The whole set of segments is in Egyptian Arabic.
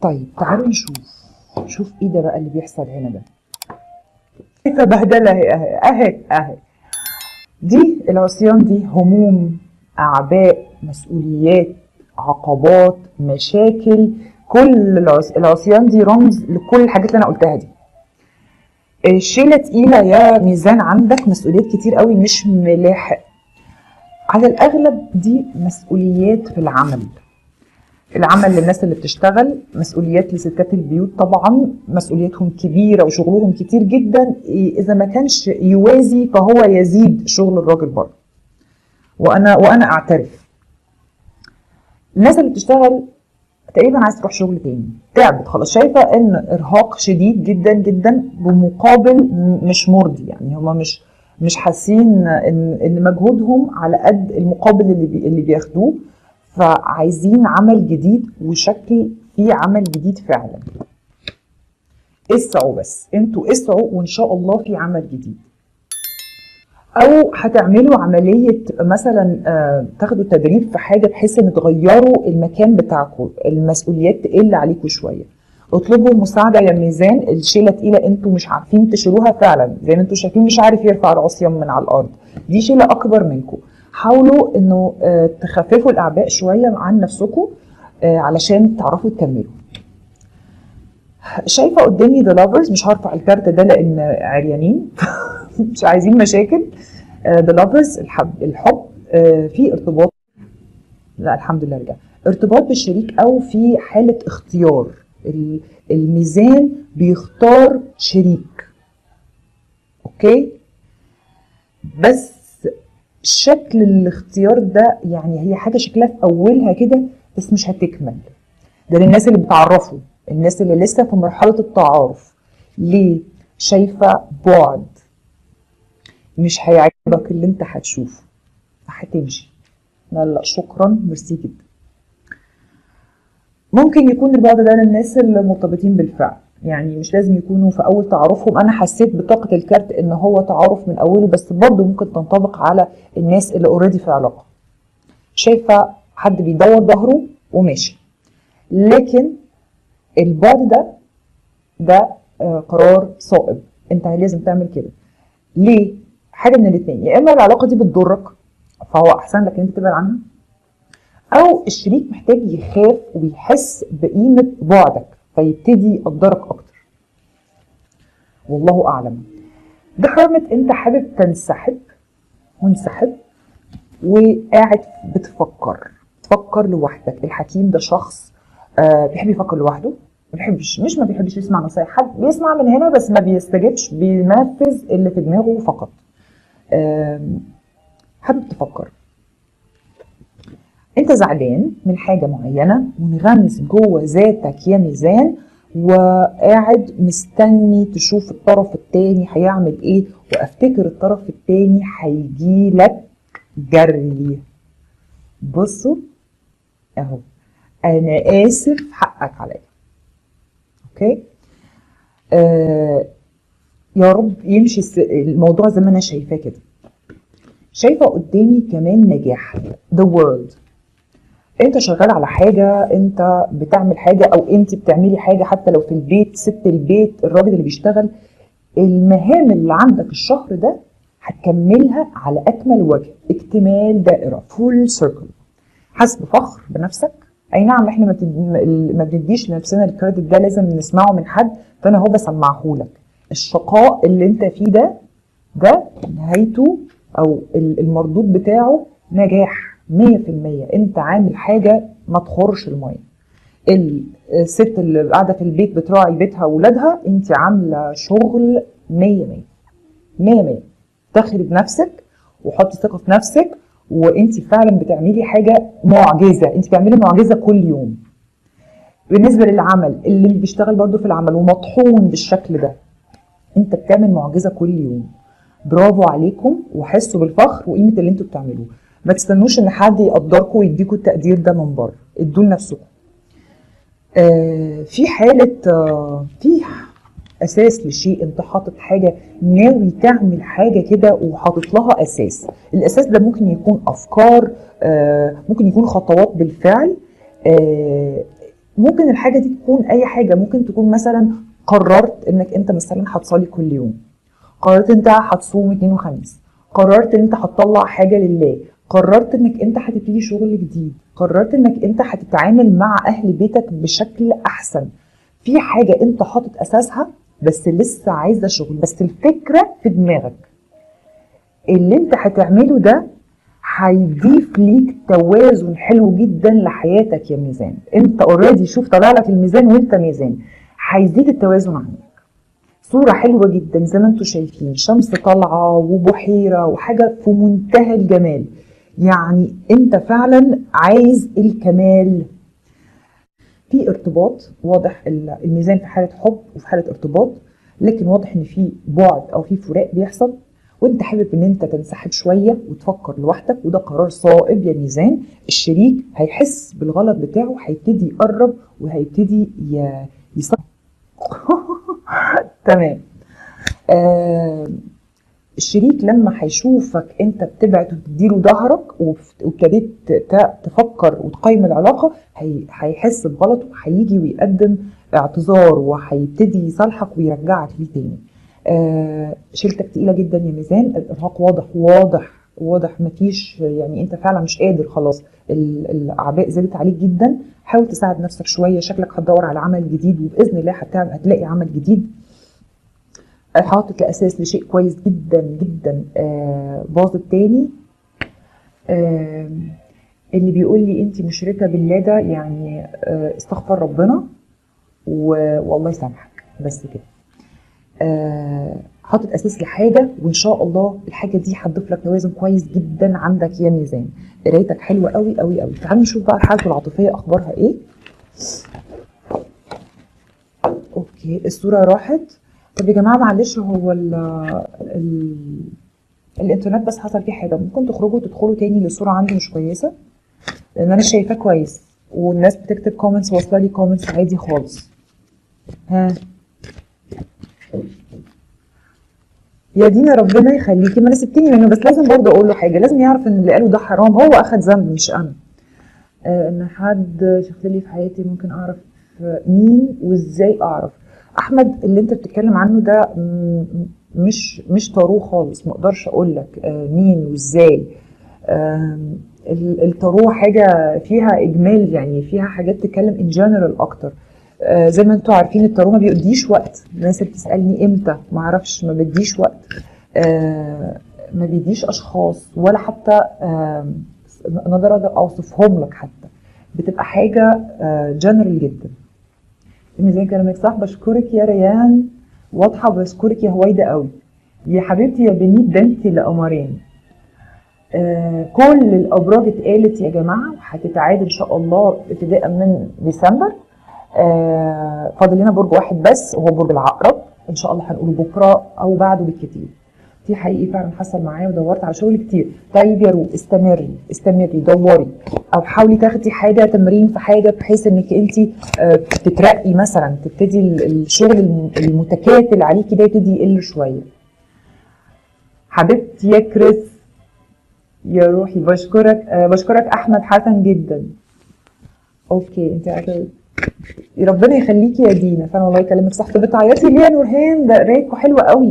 طيب تعالوا نشوف شوف ايه ده بقى اللي بيحصل هنا ده كيف بهدله اهي اهي اهي اهي دي العصيان دي هموم اعباء مسؤوليات عقبات مشاكل كل العص- العصيان دي رمز لكل الحاجات اللي انا قلتها دي الشيله تقيله يا ميزان عندك مسؤوليات كتير قوي مش ملاحق على الاغلب دي مسؤوليات في العمل العمل للناس اللي بتشتغل مسؤوليات لستات البيوت طبعا مسؤولياتهم كبيره وشغلهم كتير جدا إيه، اذا ما كانش يوازي فهو يزيد شغل الراجل برضه وانا وانا اعترف الناس اللي بتشتغل تقريبا عايز تروح شغل تاني تعبت خلاص شايفه ان ارهاق شديد جدا جدا بمقابل م- مش مرضي يعني هما مش مش حاسين ان ان مجهودهم على قد المقابل اللي بي اللي بياخدوه فعايزين عمل جديد وشكل فيه عمل جديد فعلا اسعوا بس انتوا اسعوا وان شاء الله في عمل جديد او هتعملوا عمليه مثلا آه، تاخدوا تدريب في حاجه بحيث ان تغيروا المكان بتاعكم المسؤوليات تقل عليكم شويه اطلبوا مساعده يا ميزان الشيله تقيله انتوا مش عارفين تشيلوها فعلا زي ما انتوا شايفين مش عارف يرفع العصيان من على الارض دي شيله اكبر منكم حاولوا انه آه، تخففوا الاعباء شويه عن نفسكم آه، علشان تعرفوا تكملوا شايفه قدامي ذا لافرز مش هرفع الكارت ده لان عريانين مش عايزين مشاكل ذا لافرز الحب الحب آه، في ارتباط لا الحمد لله رجع ارتباط بالشريك او في حاله اختيار ال- الميزان بيختار شريك اوكي بس شكل الاختيار ده يعني هي حاجه شكلها في اولها كده بس مش هتكمل ده للناس اللي بتعرفوا الناس اللي لسه في مرحله التعارف ليه شايفه بعد مش هيعجبك اللي انت هتشوفه هتمشي لا لا شكرا ميرسي جدا ممكن يكون البعد ده للناس المرتبطين بالفعل يعني مش لازم يكونوا في اول تعارفهم انا حسيت بطاقه الكارت ان هو تعارف من اوله بس برضه ممكن تنطبق على الناس اللي اوريدي في علاقه شايفه حد بيدور ظهره وماشي لكن البعد ده ده آه، قرار صائب انت لازم تعمل كده ليه حاجه من الاثنين يا اما العلاقه دي بتضرك فهو احسن لك ان انت تبعد عنها او الشريك محتاج يخاف ويحس بقيمه بعدك فيبتدي يقدرك اكتر والله اعلم ده حرمة انت حابب تنسحب منسحب وقاعد بتفكر تفكر لوحدك الحكيم ده شخص آه بيحب يفكر لوحده ما بيحبش مش ما بيحبش يسمع نصايح حد بيسمع من هنا بس ما بيستجبش بينفذ اللي في دماغه فقط آم، حابب تفكر انت زعلان من حاجة معينة منغمس جوه ذاتك يا ميزان وقاعد مستني تشوف الطرف التاني هيعمل ايه وافتكر الطرف التاني هيجي لك جري بصوا اهو انا اسف حقك عليا اوكي آه يا رب يمشي الس- الموضوع زي ما انا شايفاه كده شايفه قدامي كمان نجاح the world انت شغال على حاجه انت بتعمل حاجه او انت بتعملي حاجه حتى لو في البيت ست البيت الراجل اللي بيشتغل المهام اللي عندك الشهر ده هتكملها على اكمل وجه اكتمال دائره فول سيركل حاسس بفخر بنفسك اي نعم احنا ما بتد- ما بنديش لنفسنا الكريدت ده لازم نسمعه من حد فانا هو بسمعه لك الشقاء اللي انت فيه ده ده نهايته او ال- المردود بتاعه نجاح 100% انت عامل حاجه ما تخرش الميه الست اللي قاعده في البيت بتراعي بيتها واولادها انت عامله شغل 100 100 100 100 افتخري بنفسك وحطي ثقه في نفسك وانت فعلا بتعملي حاجه معجزه انت بتعملي معجزه كل يوم بالنسبه للعمل اللي بيشتغل برضو في العمل ومطحون بالشكل ده انت بتعمل معجزه كل يوم برافو عليكم وحسوا بالفخر وقيمه اللي انتوا بتعملوه ما تستنوش ان حد يقدركم ويديكم التقدير ده من بره ادوا لنفسكم آه في حاله آه في اساس لشيء انت حاطط حاجه ناوي تعمل حاجه كده وحاطط لها اساس الاساس ده ممكن يكون افكار آه ممكن يكون خطوات بالفعل آه ممكن الحاجه دي تكون اي حاجه ممكن تكون مثلا قررت انك انت مثلا هتصلي كل يوم قررت انت هتصوم اثنين وخميس قررت ان انت هتطلع حاجه لله قررت انك انت هتبتدي شغل جديد قررت انك انت هتتعامل مع اهل بيتك بشكل احسن في حاجه انت حاطط اساسها بس لسه عايزه شغل بس الفكره في دماغك اللي انت هتعمله ده هيضيف ليك توازن حلو جدا لحياتك يا ميزان انت اوريدي شوف طالع لك الميزان وانت ميزان هيزيد التوازن عندك صورة حلوة جدا زي ما انتم شايفين شمس طالعة وبحيرة وحاجة في منتهى الجمال يعني انت فعلا عايز الكمال في ارتباط واضح الميزان في حالة حب وفي حالة ارتباط لكن واضح ان في بعد او في فراق بيحصل وانت حابب ان انت تنسحب شويه وتفكر لوحدك وده قرار صائب يا ميزان الشريك هيحس بالغلط بتاعه هيبتدي يقرب وهيبتدي يصح تمام آه الشريك لما هيشوفك انت بتبعد وتديله ظهرك وابتديت تفكر وتقيم العلاقه هيحس بغلطه هيجي ويقدم اعتذار وهيبتدي يصالحك ويرجعك ليه تاني آه شيلتك تقيله جدا يا ميزان الارهاق واضح واضح واضح مفيش يعني انت فعلا مش قادر خلاص الاعباء زادت عليك جدا حاول تساعد نفسك شويه شكلك هتدور على عمل جديد وباذن الله هتلاقي عمل جديد حاطط الاساس لشيء كويس جدا جدا آه باظ التاني آه اللي بيقول لي انت مشركه بالله ده يعني آه استغفر ربنا والله يسامحك بس كده آه حاطط اساس لحاجه وان شاء الله الحاجه دي هتضيف لك توازن كويس جدا عندك يا ميزان قرايتك حلوه قوي قوي قوي تعالوا نشوف بقى حالته العاطفيه اخبارها ايه اوكي الصوره راحت طب يا جماعه معلش هو ال ال الانترنت بس حصل فيه حاجه ممكن تخرجوا تدخلوا تاني للصوره عندي مش كويسه لان انا شايفاه كويس والناس بتكتب كومنتس واصله لي كومنتس عادي خالص ها يا دينا ربنا يخليكي ما انا سبتني منه بس لازم برضه اقول له حاجه لازم يعرف ان اللي قاله ده حرام هو اخد ذنب مش انا آه ان حد شخص لي في حياتي ممكن اعرف مين وازاي اعرف احمد اللي انت بتتكلم عنه ده مش مش طارو خالص ما اقدرش اقول لك آه مين وازاي آه الطارو حاجه فيها اجمال يعني فيها حاجات تتكلم ان جنرال اكتر آه زي ما انتم عارفين الطارو ما بيديش وقت الناس اللي بتسالني امتى ما اعرفش ما بديش وقت آه ما بيديش اشخاص ولا حتى آه انا اقدر اوصفهم لك حتى بتبقى حاجه جنرال جدا ميزان كلامك صح بشكرك يا ريان واضحه بشكرك يا هويده قوي يا حبيبتي يا بنيت ده انت لقمرين آه كل الابراج اتقالت يا جماعه وهتتعاد ان شاء الله ابتداء من ديسمبر آه فاضل لنا برج واحد بس وهو برج العقرب ان شاء الله هنقوله بكره او بعده بالكتير دي حقيقي فعلا حصل معايا ودورت على شغل كتير طيب يا رو استمري استمري دوري او حاولي تاخدي حاجه تمرين في حاجه بحيث انك انت آه تترقي مثلا تبتدي الشغل المتكاتل عليكي ده يبتدي يقل شويه حبيبتي يا كريس يا روحي بشكرك آه بشكرك احمد حسن جدا اوكي انت عارفه ربنا يخليكي يا دينا فانا والله يكلمك صح طب بتعيطي ليه يا نورهان ده قرايتكم حلوه قوي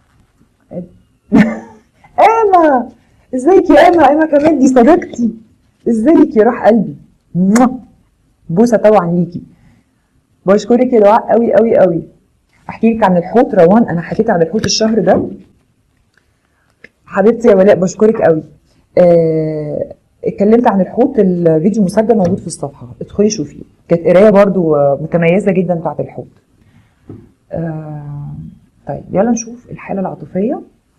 اما ازيك يا اما اما كمان دي صديقتي ازيك يا روح قلبي بوسه طبعا ليكي بشكرك يا دعاء قوي قوي قوي احكي لك عن الحوت روان انا حكيت عن الحوت الشهر ده حبيبتي يا ولاء بشكرك قوي آه اتكلمت عن الحوت الفيديو مسجل موجود في الصفحه ادخلي شوفيه كانت قرايه برضو متميزه جدا بتاعت الحوت آه طيب يلا نشوف الحاله العاطفيه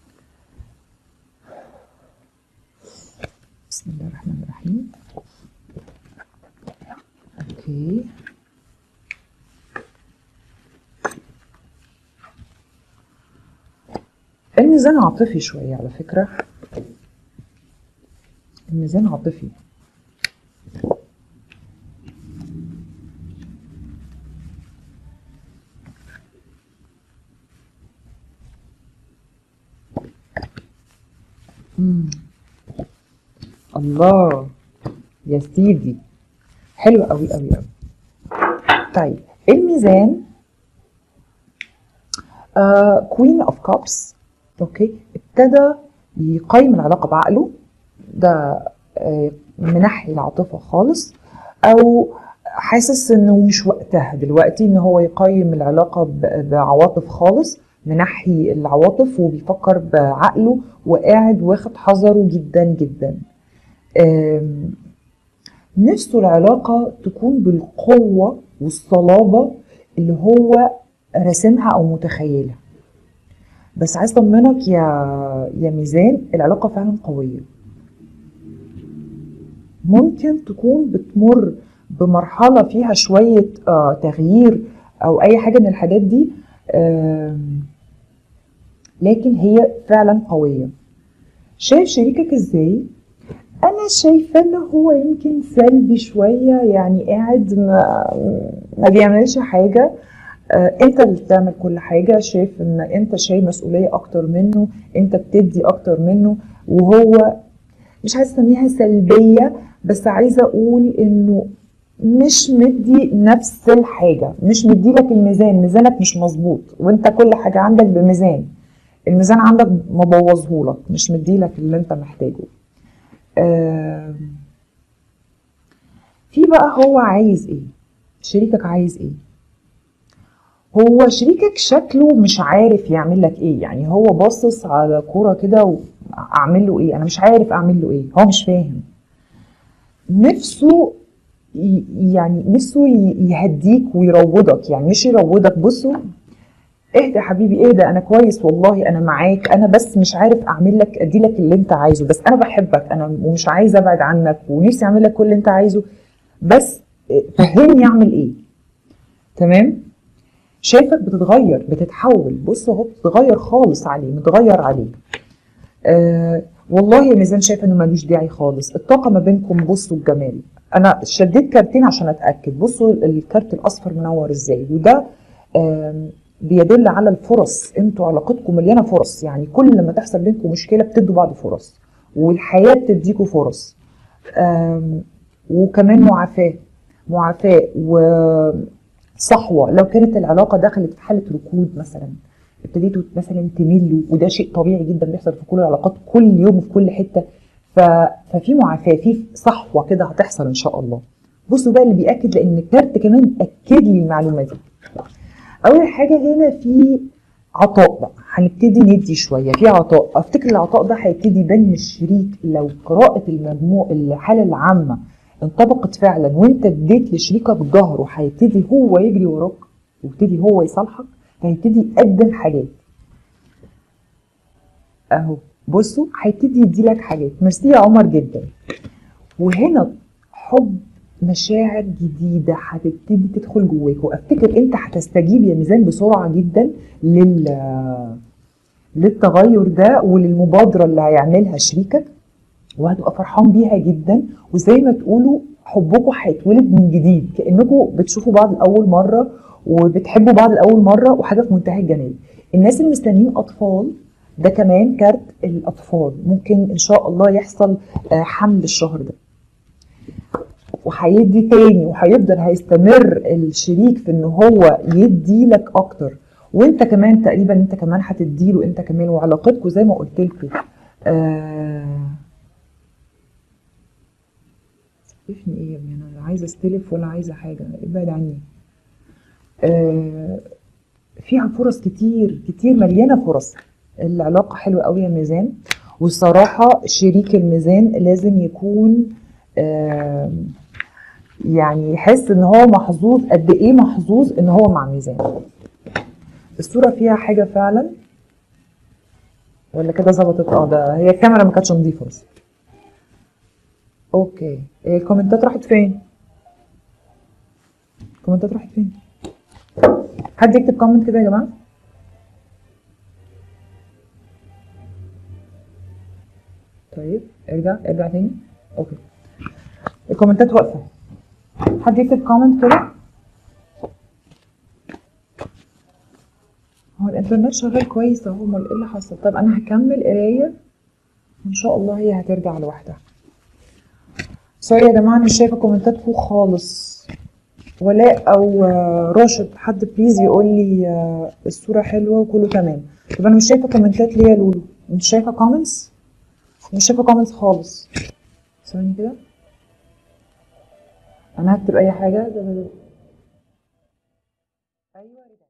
بسم الله الرحمن الرحيم اوكي الميزان عاطفي شوية على فكرة الميزان عاطفي مم. الله يا سيدي حلو قوي قوي قوي طيب الميزان كوين اوف كابس اوكي ابتدى يقيم العلاقه بعقله ده آه، منحي العاطفه خالص او حاسس انه مش وقتها دلوقتي ان هو يقيم العلاقه ب- بعواطف خالص منحي العواطف وبيفكر بعقله وقاعد واخد حذره جدا جدا آم، نفسه العلاقة تكون بالقوة والصلابة اللي هو راسمها أو متخيلها بس عايز أطمنك يا يا ميزان العلاقة فعلا قوية ممكن تكون بتمر بمرحلة فيها شوية آه تغيير أو أي حاجة من الحاجات دي آم، لكن هي فعلا قوية شايف شريكك ازاي؟ انا شايفه ان هو يمكن سلبي شويه يعني قاعد ما, ما بيعملش حاجه آه، انت اللي بتعمل كل حاجه شايف ان انت شايل مسؤوليه اكتر منه انت بتدي اكتر منه وهو مش عايزه اسميها سلبيه بس عايزه اقول انه مش مدي نفس الحاجه مش مدي لك الميزان ميزانك مش مظبوط وانت كل حاجه عندك بميزان الميزان عندك مبوظهولك مش مدي لك اللي انت محتاجه آم، في بقى هو عايز ايه شريكك عايز ايه هو شريكك شكله مش عارف يعمل لك ايه يعني هو باصص على كوره كده واعمل له ايه انا مش عارف اعمل له ايه هو مش فاهم نفسه ي- يعني نفسه ي- يهديك ويروضك يعني مش يروضك بصوا اهدى يا حبيبي اهدى انا كويس والله انا معاك انا بس مش عارف اعمل لك ادي لك اللي انت عايزه بس انا بحبك انا ومش عايزه ابعد عنك ونفسي اعمل لك كل اللي انت عايزه بس فهمني اعمل ايه تمام شايفك بتتغير بتتحول بص اهو بتتغير خالص عليه متغير عليه آه والله يا ميزان شايفه انه ملوش داعي خالص الطاقه ما بينكم بصوا الجمال انا شديت كارتين عشان اتاكد بصوا الكارت الاصفر منور ازاي وده آم، بيدل على الفرص انتوا علاقتكم مليانه فرص يعني كل لما تحصل بينكم مشكله بتدوا بعض فرص والحياه بتديكوا فرص آم، وكمان معافاه معافاه وصحوه لو كانت العلاقه دخلت في حاله ركود مثلا ابتديتوا مثلا تملوا وده شيء طبيعي جدا بيحصل في كل العلاقات كل يوم في كل حته ف... ففي معافاه في صحوه كده هتحصل ان شاء الله بصوا بقى اللي بياكد لان الكارت كمان اكد لي المعلومه دي اول حاجه هنا في عطاء بقى هنبتدي ندي شويه في عطاء افتكر العطاء ده هيبتدي يبان من الشريك لو قراءه المجموع الحاله العامه انطبقت فعلا وانت اديت لشريكك ظهره هيبتدي هو يجري وراك ويبتدي هو يصالحك فهيبتدي يقدم حاجات اهو بصوا هيبتدي يديلك حاجات ميرسي يا عمر جدا وهنا حب مشاعر جديدة هتبتدي تدخل جواك وافتكر انت هتستجيب يا ميزان بسرعة جدا لل للتغير ده وللمبادرة اللي هيعملها شريكك وهتبقى فرحان بيها جدا وزي ما تقولوا حبكم هيتولد من جديد كانكم بتشوفوا بعض لاول مره وبتحبوا بعض لاول مره وحاجه في منتهى الجمال الناس اللي مستنيين اطفال ده كمان كارت الاطفال ممكن ان شاء الله يحصل آه، حمل الشهر ده وهيدي تاني وهيفضل هيستمر الشريك في ان هو يدي لك اكتر وانت كمان تقريبا انت كمان هتدي له انت كمان وعلاقتكم زي ما قلت لكم آه استلفني ايه يا ابني انا لا عايزه استلف ولا عايزه حاجه ابعد عني آه فيها فرص كتير كتير مليانه فرص العلاقه حلوه قوي يا ميزان والصراحه شريك الميزان لازم يكون آه يعني يحس ان هو محظوظ قد ايه محظوظ ان هو مع ميزان الصوره فيها حاجه فعلا ولا كده ظبطت اه ده هي الكاميرا ما كانتش نظيفه بس اوكي إيه الكومنتات راحت فين الكومنتات راحت فين حد يكتب كومنت كده يا جماعه طيب ارجع ارجع تاني اوكي الكومنتات واقفه حد يكتب كومنت كده هو الانترنت شغال كويس اهو امال ايه اللي حصل طب انا هكمل قرايه وان شاء الله هي هترجع لوحدها سوري يا جماعه أنا مش شايفه كومنتاتكم خالص ولاء او آه، راشد حد بليز يقول لي آه، الصوره حلوه وكله تمام طب انا مش شايفه كومنتات ليه يا لولو مش شايفه كومنتس مش شايفه كومنتس خالص ثواني كده انا هكتب اي حاجه ده ده ده. ايوه رجعت